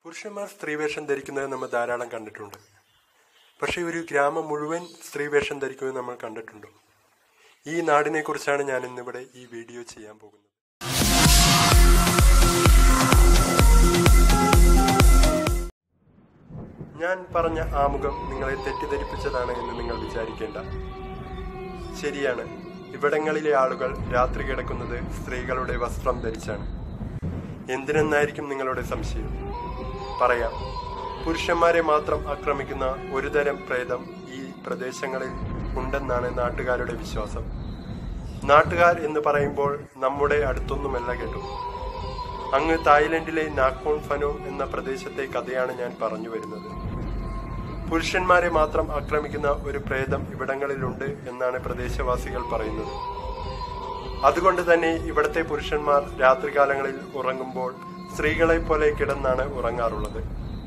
പുരുഷന്മാർ സ്ത്രീവേഷം ധരിക്കുന്നത് നമ്മൾ ധാരാളം കണ്ടിട്ടുണ്ട് പക്ഷേ ഒരു ഗ്രാമം മുഴുവൻ സ്ത്രീവേഷം ധരിക്കുന്നത് നമ്മൾ കണ്ടിട്ടുണ്ടോ ഈ നാടിനെ കുറിച്ചാണ് ഞാൻ ഇന്നിവിടെ ഈ വീഡിയോ ചെയ്യാൻ പോകുന്നത് ഞാൻ പറഞ്ഞ ആമുഖം നിങ്ങളെ തെറ്റിദ്ധരിപ്പിച്ചതാണ് എന്ന് നിങ്ങൾ വിചാരിക്കേണ്ട ശരിയാണ് ഇവിടങ്ങളിലെ ആളുകൾ രാത്രി കിടക്കുന്നത് സ്ത്രീകളുടെ വസ്ത്രം ധരിച്ചാണ് എന്തിനെന്നായിരിക്കും നിങ്ങളുടെ സംശയം പറയാം പുരുഷന്മാരെ മാത്രം ആക്രമിക്കുന്ന ഒരുതരം പ്രേതം ഈ പ്രദേശങ്ങളിൽ ഉണ്ടെന്നാണ് നാട്ടുകാരുടെ വിശ്വാസം നാട്ടുകാർ എന്ന് പറയുമ്പോൾ നമ്മുടെ അടുത്തൊന്നുമല്ല കേട്ടു അങ്ങ് തായ്ലൻഡിലെ നാക്കോൺ ഫനോം എന്ന പ്രദേശത്തെ കഥയാണ് ഞാൻ പറഞ്ഞു വരുന്നത് പുരുഷന്മാരെ മാത്രം ആക്രമിക്കുന്ന ഒരു പ്രേതം ഇവിടങ്ങളിലുണ്ട് എന്നാണ് പ്രദേശവാസികൾ പറയുന്നത് അതുകൊണ്ട് തന്നെ ഇവിടത്തെ പുരുഷന്മാർ രാത്രികാലങ്ങളിൽ ഉറങ്ങുമ്പോൾ സ്ത്രീകളെ പോലെ കിടന്നാണ് ഉറങ്ങാറുള്ളത്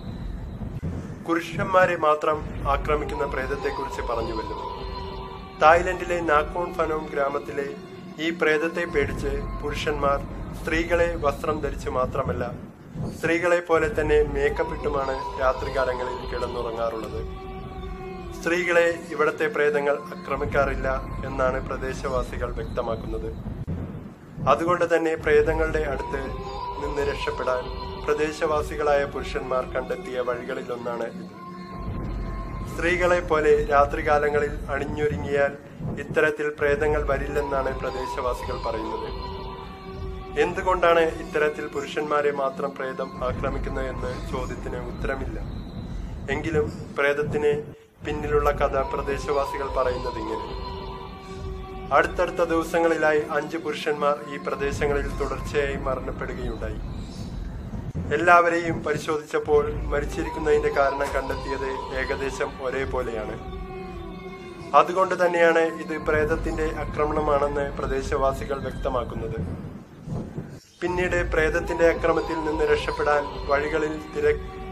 പുരുഷന്മാരെ മാത്രം ആക്രമിക്കുന്ന പ്രേതത്തെക്കുറിച്ച് പറഞ്ഞുവല്ലോ തായ്ലൻഡിലെ നാക്കോൺ ഫനോം ഗ്രാമത്തിലെ ഈ പ്രേതത്തെ പേടിച്ച് പുരുഷന്മാർ സ്ത്രീകളെ വസ്ത്രം ധരിച്ച് മാത്രമല്ല സ്ത്രീകളെ പോലെ തന്നെ മേക്കപ്പ് ഇട്ടുമാണ് രാത്രികാലങ്ങളിൽ കിടന്നുറങ്ങാറുള്ളത് സ്ത്രീകളെ ഇവിടത്തെ പ്രേതങ്ങൾ ആക്രമിക്കാറില്ല എന്നാണ് പ്രദേശവാസികൾ വ്യക്തമാക്കുന്നത് അതുകൊണ്ട് തന്നെ പ്രേതങ്ങളുടെ അടുത്ത് നിന്ന് രക്ഷപ്പെടാൻ പ്രദേശവാസികളായ പുരുഷന്മാർ കണ്ടെത്തിയ വഴികളിലൊന്നാണ് ഇത് സ്ത്രീകളെ പോലെ രാത്രികാലങ്ങളിൽ അണിഞ്ഞൊരുങ്ങിയാൽ ഇത്തരത്തിൽ പ്രേതങ്ങൾ വരില്ലെന്നാണ് പ്രദേശവാസികൾ പറയുന്നത് എന്തുകൊണ്ടാണ് ഇത്തരത്തിൽ പുരുഷന്മാരെ മാത്രം പ്രേതം ആക്രമിക്കുന്നതെന്ന് ചോദ്യത്തിന് ഉത്തരമില്ല എങ്കിലും പ്രേതത്തിന് പിന്നിലുള്ള കഥ പ്രദേശവാസികൾ പറയുന്നത് ഇങ്ങനെ അടുത്തടുത്ത ദിവസങ്ങളിലായി അഞ്ച് പുരുഷന്മാർ ഈ പ്രദേശങ്ങളിൽ തുടർച്ചയായി മരണപ്പെടുകയുണ്ടായി എല്ലാവരെയും പരിശോധിച്ചപ്പോൾ മരിച്ചിരിക്കുന്നതിന്റെ കാരണം കണ്ടെത്തിയത് ഏകദേശം ഒരേപോലെയാണ് അതുകൊണ്ട് തന്നെയാണ് ഇത് പ്രേതത്തിന്റെ ആക്രമണമാണെന്ന് പ്രദേശവാസികൾ വ്യക്തമാക്കുന്നത് പിന്നീട് പ്രേതത്തിന്റെ അക്രമത്തിൽ നിന്ന് രക്ഷപ്പെടാൻ വഴികളിൽ തിര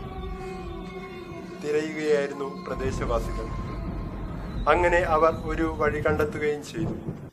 തിരയുകയായിരുന്നു പ്രദേശവാസികൾ അങ്ങനെ അവർ ഒരു വഴി കണ്ടെത്തുകയും ചെയ്തു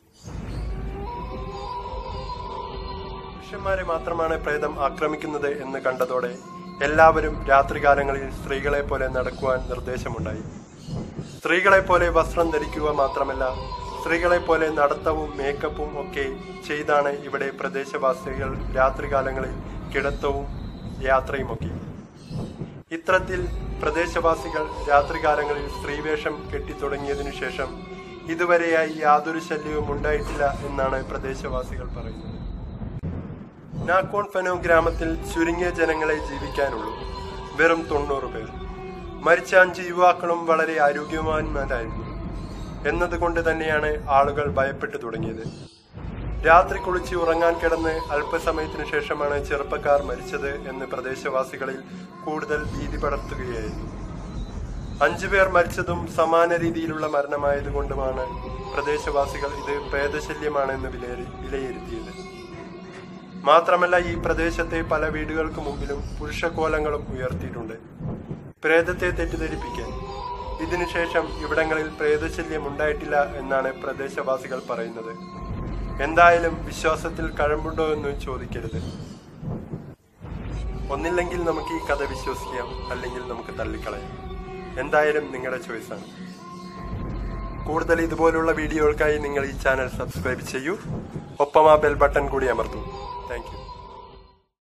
പുരുഷന്മാരെ മാത്രമാണ് പ്രേതം ആക്രമിക്കുന്നത് എന്ന് കണ്ടതോടെ എല്ലാവരും രാത്രികാലങ്ങളിൽ സ്ത്രീകളെ പോലെ നടക്കുവാൻ നിർദ്ദേശമുണ്ടായി സ്ത്രീകളെ പോലെ വസ്ത്രം ധരിക്കുക മാത്രമല്ല സ്ത്രീകളെ പോലെ നടത്തവും മേക്കപ്പും ഒക്കെ ചെയ്താണ് ഇവിടെ പ്രദേശവാസികൾ രാത്രികാലങ്ങളിൽ കിടത്തവും യാത്രയുമൊക്കെ ഇത്തരത്തിൽ പ്രദേശവാസികൾ രാത്രികാലങ്ങളിൽ സ്ത്രീവേഷം കെട്ടിത്തുടങ്ങിയതിനു ശേഷം ഇതുവരെയായി യാതൊരു ശല്യവും ഉണ്ടായിട്ടില്ല എന്നാണ് പ്രദേശവാസികൾ പറയുന്നത് നാക്കോൺ ഫനോ ഗ്രാമത്തിൽ ചുരുങ്ങിയ ജനങ്ങളെ ജീവിക്കാനുള്ളൂ വെറും തൊണ്ണൂറ് പേർ മരിച്ച അഞ്ച് യുവാക്കളും വളരെ ആരോഗ്യവാന്മാരായിരുന്നു എന്നതുകൊണ്ട് തന്നെയാണ് ആളുകൾ ഭയപ്പെട്ടു തുടങ്ങിയത് രാത്രി കുളിച്ച് ഉറങ്ങാൻ കിടന്ന് അല്പസമയത്തിനു ശേഷമാണ് ചെറുപ്പക്കാർ മരിച്ചത് എന്ന് പ്രദേശവാസികളിൽ കൂടുതൽ ഭീതി പടർത്തുകയായിരുന്നു അഞ്ചുപേർ മരിച്ചതും സമാന രീതിയിലുള്ള മരണമായതുകൊണ്ടുമാണ് പ്രദേശവാസികൾ ഇത് പ്രേതശല്യമാണെന്ന് വിലയിരു വിലയിരുത്തിയത് മാത്രമല്ല ഈ പ്രദേശത്തെ പല വീടുകൾക്ക് മുമ്പിലും പുരുഷക്കോലങ്ങളും ഉയർത്തിയിട്ടുണ്ട് പ്രേതത്തെ തെറ്റിദ്ധരിപ്പിക്കാൻ ഇതിനുശേഷം ഇവിടങ്ങളിൽ പ്രേതശല്യം ഉണ്ടായിട്ടില്ല എന്നാണ് പ്രദേശവാസികൾ പറയുന്നത് എന്തായാലും വിശ്വാസത്തിൽ കഴമ്പുണ്ടോ എന്ന് ചോദിക്കരുത് ഒന്നില്ലെങ്കിൽ നമുക്ക് ഈ കഥ വിശ്വസിക്കാം അല്ലെങ്കിൽ നമുക്ക് തള്ളിക്കളയാം എന്തായാലും നിങ്ങളുടെ ചോയ്സാണ് കൂടുതൽ ഇതുപോലുള്ള വീഡിയോകൾക്കായി നിങ്ങൾ ഈ ചാനൽ സബ്സ്ക്രൈബ് ചെയ്യൂ ഒപ്പം ആ ബെൽ ബട്ടൺ കൂടി അമർത്തൂ താങ്ക് യു